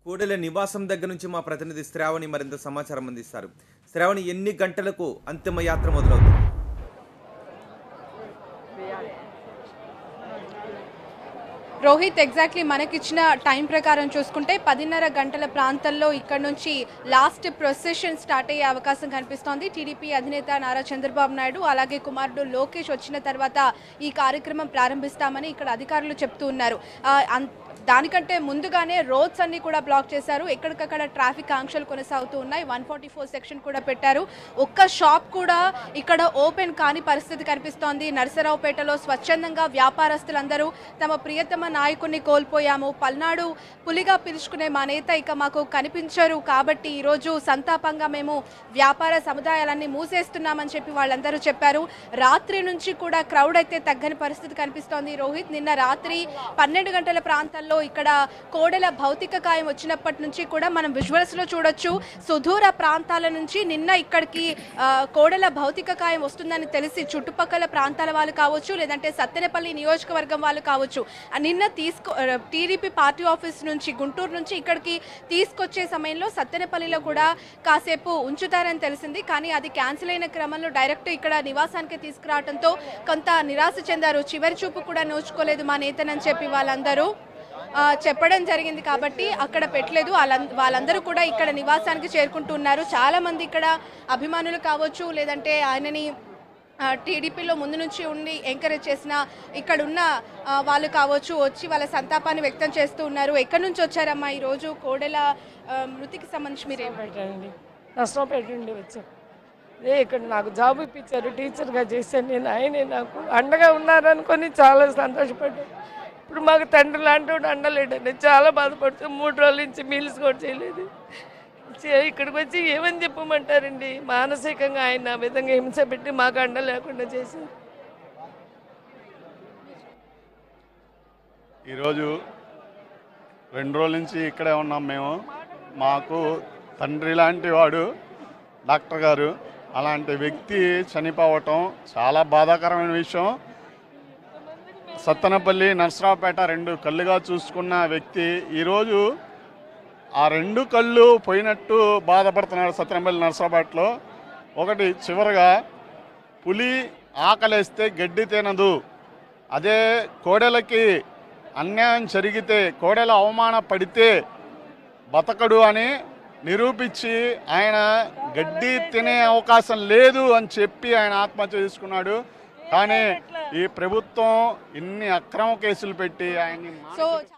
కోడెల నివాసం దగ్గర నుంచి మా ప్రతినిధి శ్రావణి మరింత సమాచారం అందిస్తారు శ్రావణి ఎన్ని గంటలకు అంతిమ యాత్ర మొదలవుతుంది రోహిత్ ఎగ్జాక్ట్లీ మనకిచ్చిన టైం ప్రకారం చూసుకుంటే పదిన్నర గంటల ప్రాంతంలో ఇక్కడ నుంచి లాస్ట్ ప్రొసెషన్ స్టార్ట్ అయ్యే అవకాశం కనిపిస్తోంది టీడీపీ అధినేత నారా చంద్రబాబు నాయుడు అలాగే కుమారుడు లోకేష్ వచ్చిన తర్వాత ఈ కార్యక్రమం ప్రారంభిస్తామని ఇక్కడ అధికారులు చెప్తూ ఉన్నారు ఆ, అన్- దానికంటే ముందుగానే రోడ్స్ అన్ని కూడా బ్లాక్ చేశారు ఎక్కడికక్కడ ట్రాఫిక్ ఆంక్షలు కొనసాగుతూ ఉన్నాయి వన్ ఫార్టీ ఫోర్ సెక్షన్ కూడా పెట్టారు ఒక్క షాప్ కూడా ఇక్కడ ఓపెన్ కాని పరిస్థితి కనిపిస్తోంది నరసరావుపేటలో స్వచ్ఛందంగా వ్యాపారస్తులందరూ తమ ప్రియతమ నాయకుడిని కోల్పోయాము పల్నాడు పులిగా పిలుచుకునే మా నేత ఇక మాకు కనిపించరు కాబట్టి ఈరోజు సంతాపంగా మేము వ్యాపార సముదాయాలన్నీ మూసేస్తున్నామని చెప్పి వాళ్ళందరూ చెప్పారు రాత్రి నుంచి కూడా క్రౌడ్ అయితే తగ్గని పరిస్థితి కనిపిస్తోంది రోహిత్ నిన్న రాత్రి పన్నెండు గంటల ప్రాంతాల్లో ఇక్కడ కోడెల భౌతిక కాయం వచ్చినప్పటి నుంచి కూడా మనం విజువల్స్ లో చూడొచ్చు సుదూర ప్రాంతాల నుంచి నిన్న ఇక్కడికి ఆ, కోడెల భౌతిక కాయం వస్తుందని తెలిసి చుట్టుపక్కల ప్రాంతాల వాళ్ళు కావచ్చు లేదంటే సత్తెనపల్లి నియోజకవర్గం వాళ్ళు కావచ్చు ఆ, నిన్న తీసుకో టీడీపీ పార్టీ ఆఫీస్ నుంచి గుంటూరు నుంచి ఇక్కడికి తీసుకొచ్చే సమయంలో సత్తెనపల్లిలో కూడా కాసేపు ఉంచుతారని తెలిసింది కానీ అది క్యాన్సిల్ అయిన క్రమంలో డైరెక్ట్ ఇక్కడ నివాసానికి తీసుకురావడంతో కొంత నిరాశ చెందారు చివరి చూపు కూడా నోచుకోలేదు మా నేతనని చెప్పి వాళ్ళందరూ ఆ, చెప్పడం జరిగింది కాబట్టి అక్కడ పెట్టలేదు వాళ్ళం- వాళ్ళందరూ కూడా ఇక్కడ నివాసానికి చేరుకుంటున్నారు చాలా మంది ఇక్కడ అభిమానులు కావచ్చు లేదంటే ఆయనని ఆ, టీడీపీలో ముందు నుంచి ఉండి ఎంకరేజ్ చేసిన ఇక్కడ ఉన్న ఆ, వాళ్ళు కావచ్చు వచ్చి వాళ్ళ సంతాపాన్ని వ్యక్తం చేస్తూ ఉన్నారు ఎక్కడి నుంచి వచ్చారమ్మా ఈరోజు కోడెల ఆ, మృతికి సంబంధించి మీరు ఏం- పెట్టండి నష్టపేట నుండి వచ్చాను అదే ఇక్కడ నాకు జాబ్ ఇప్పించారు టీచర్గా చేశాను నేను ఆయనే నాకు అండగా ఉన్నారనుకొని చాలా సంతోషపడ్డాను ఇప్పుడు మాకు తండ్రి లాంటి వాడు అండలేడండి చాలా బాధపడుతూ మూడు రోజుల నుంచి మీల్స్ కూడా చేయలేదు చే- ఇక్కడికి వచ్చి ఏమని చెప్పమంటారండి మానసికంగా ఆయన ఆ విధంగా హింస పెట్టి మాకు అండ లేకుండా చేశారు ఈరోజు రెండు రోజుల నుంచి ఇక్కడే ఉన్నాం మేము మాకు తండ్రి లాంటి వాడు డాక్టర్ గారు అలాంటి వ్యక్తి చనిపోవటం చాలా బాధాకరమైన విషయం సత్తనపల్లి నర్సరావుపేట రెండు కళ్ళుగా చూసుకున్న వ్యక్తి ఈరోజు ఆ రెండు కళ్ళు పోయినట్టు బాధపడుతున్నాడు సత్తనపల్లి నర్సరావుపేటలో ఒకటి చివరగా పులి ఆకలేస్తే గడ్డి తినదు అదే కోడెలకి అన్యాయం జరిగితే కోడెల అవమాన పడితే బతకడు అని నిరూపించి ఆయన గడ్డి తినే అవకాశం లేదు అని చెప్పి ఆయన ఆత్మహత్య చేసుకున్నాడు కానీ ఈ ప్రభుత్వం ఇన్ని అక్రమ కేసులు పెట్టి ఆయన్ని సో